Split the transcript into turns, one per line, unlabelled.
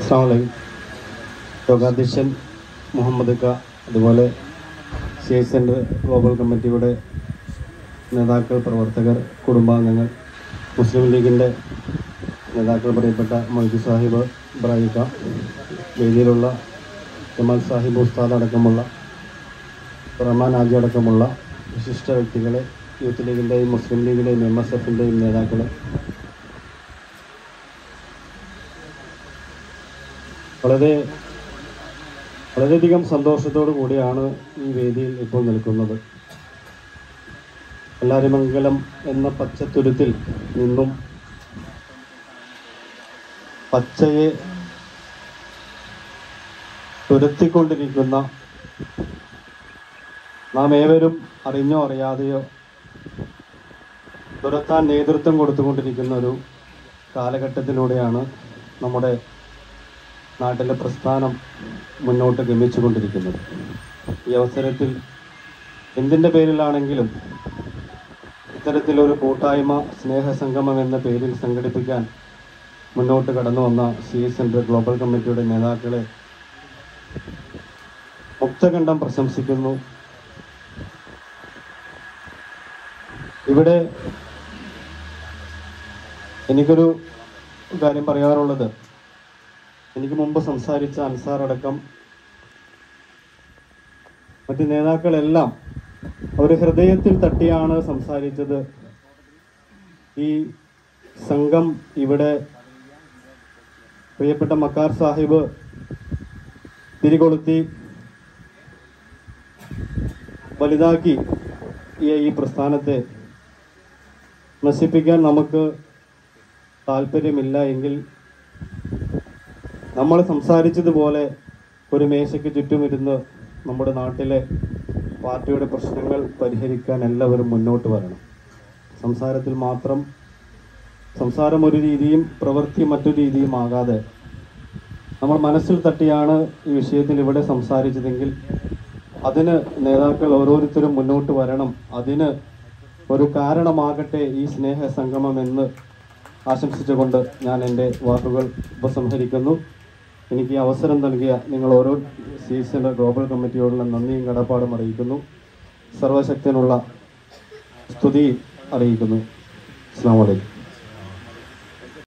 അസ്സാമലൈക്കും യോഗാധ്യക്ഷൻ മുഹമ്മദ് ക അതുപോലെ സി ഐ സെൻറ്റർ ഗ്ലോബൽ കമ്മിറ്റിയുടെ നേതാക്കൾ പ്രവർത്തകർ കുടുംബാംഗങ്ങൾ മുസ്ലിം ലീഗിൻ്റെ നേതാക്കൾ പറയപ്പെട്ട മൊയ്തു സാഹിബ് ഇബ്രാഹിക്ക വേദിയിലുള്ള ജമാൽ സാഹിബ് ഉസ്താദ് അടക്കമുള്ള റഹ്മാൻ ആജി അടക്കമുള്ള വിശിഷ്ട വ്യക്തികളെ യൂത്ത് ലീഗിൻ്റെയും മുസ്ലിം ലീഗിൻ്റെയും എം എസ് എഫിൻ്റെയും നേതാക്കളെ വളരെ വളരെയധികം സന്തോഷത്തോടു കൂടിയാണ് ഈ വേദിയിൽ ഇപ്പോൾ നിൽക്കുന്നത് എല്ലാരിമംഗലം എന്ന പച്ചത്തുരുത്തിൽ നിന്നും പച്ചയെ തുരത്തിക്കൊണ്ടിരിക്കുന്ന നാം ഏവരും അറിഞ്ഞോ അറിയാതെയോ തുരത്താൻ നേതൃത്വം കൊടുത്തുകൊണ്ടിരിക്കുന്ന ഒരു കാലഘട്ടത്തിലൂടെയാണ് നമ്മുടെ നാട്ടിലെ പ്രസ്ഥാനം മുന്നോട്ട് ഗമിച്ചുകൊണ്ടിരിക്കുന്നത് ഈ അവസരത്തിൽ എന്തിൻ്റെ പേരിലാണെങ്കിലും ഇത്തരത്തിലൊരു കൂട്ടായ്മ സ്നേഹസംഗമം എന്ന പേരിൽ സംഘടിപ്പിക്കാൻ മുന്നോട്ട് കടന്നു വന്ന സി എസ് സെൻറ്റർ ഗ്ലോബൽ കമ്മിറ്റിയുടെ നേതാക്കളെ മുക്തകണ്ഠം പ്രശംസിക്കുന്നു ഇവിടെ എനിക്കൊരു കാര്യം പറയാറുള്ളത് എനിക്ക് മുമ്പ് സംസാരിച്ച അൻസാർ അടക്കം മറ്റ് നേതാക്കളെല്ലാം അവർ ഹൃദയത്തിൽ തട്ടിയാണ് സംസാരിച്ചത് ഈ സംഘം ഇവിടെ പ്രിയപ്പെട്ട മക്കാർ സാഹിബ് തിരികൊളുത്തി വലുതാക്കി ഈ ഈ പ്രസ്ഥാനത്തെ നശിപ്പിക്കാൻ നമുക്ക് താല്പര്യമില്ല എങ്കിൽ നമ്മൾ സംസാരിച്ചതുപോലെ ഒരു മേശയ്ക്ക് ചുറ്റുമിരുന്ന് നമ്മുടെ നാട്ടിലെ പാർട്ടിയുടെ പ്രശ്നങ്ങൾ പരിഹരിക്കാൻ എല്ലാവരും മുന്നോട്ട് വരണം സംസാരത്തിൽ മാത്രം സംസാരം ഒരു രീതിയും പ്രവൃത്തി മറ്റൊരു രീതിയും ആകാതെ നമ്മൾ മനസ്സിൽ തട്ടിയാണ് ഈ വിഷയത്തിൽ ഇവിടെ സംസാരിച്ചതെങ്കിൽ അതിന് നേതാക്കൾ ഓരോരുത്തരും മുന്നോട്ട് വരണം അതിന് ഒരു കാരണമാകട്ടെ ഈ സ്നേഹ സംഗമം എന്ന് ആശംസിച്ചുകൊണ്ട് ഞാൻ എൻ്റെ വാക്കുകൾ ഉപസംഹരിക്കുന്നു എനിക്ക് ഈ അവസരം നൽകിയ നിങ്ങൾ ഓരോ സീസണിലെ ഗ്ലോബൽ കമ്മിറ്റിയോടുള്ള നന്ദിയും കടപ്പാടും അറിയിക്കുന്നു സർവശക്തനുള്ള സ്തുതി അറിയിക്കുന്നു അസ്സാം വലൈക്കും